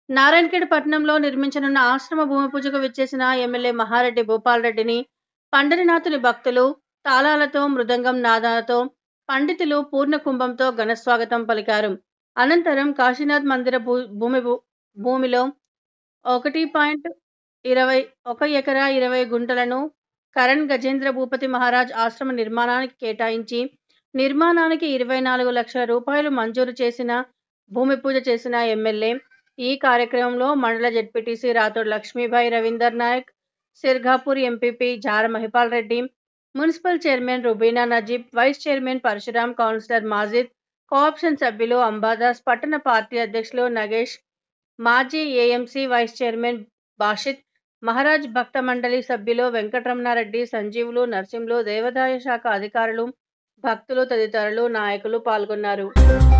నారాయణఖేడ్ పట్టణంలో నిర్మించనున్న ఆశ్రమ భూమి పూజకు విచ్చేసిన ఎమ్మెల్యే మహారెడ్డి భూపాల్ రెడ్డిని పండరినాథుని భక్తులు తాళాలతో మృదంగం నాదాలతో పండితులు పూర్ణ కుంభంతో ఘనస్వాగతం పలికారు అనంతరం కాశీనాథ్ మందిర భూ భూమి భూ- భూమిలో ఒకటి పాయింట్ ఇరవై ఒక ఎకరా ఇరవై గుంటలను కరణ్ గజేంద్ర భూపతి మహారాజ్ ఆశ్రమ నిర్మాణానికి కేటాయించి నిర్మాణానికి ఇరవై నాలుగు లక్షల రూపాయలు మంజూరు చేసిన భూమి పూజ చేసిన ఎమ్మెల్యే ఈ కార్యక్రమంలో మండల జెడ్పీటీసీ రాథోడ్ లక్ష్మీబాయి రవీందర్ నాయక్ సిర్ఘాపూర్ ఎంపీపీ జార Mahipal Reddy municipal chairman Rubina Najib vice chairman Parashuram councillor Majid cooption సభ్యులు అంబాదాస్ పట్టణ పార్టీ అధ్యక్షులు నగేష్ మాజీ ఏఎంసీ వైస్ చైర్మన్ బాషిద్ మహారాజ్ భక్త మండలి సభ్యులు వెంకటరమణారెడ్డి సంజీవులు నర్సింలు దేవాదాయ శాఖ అధికారులు భక్తులు తదితరులు నాయకులు పాల్గొన్నారు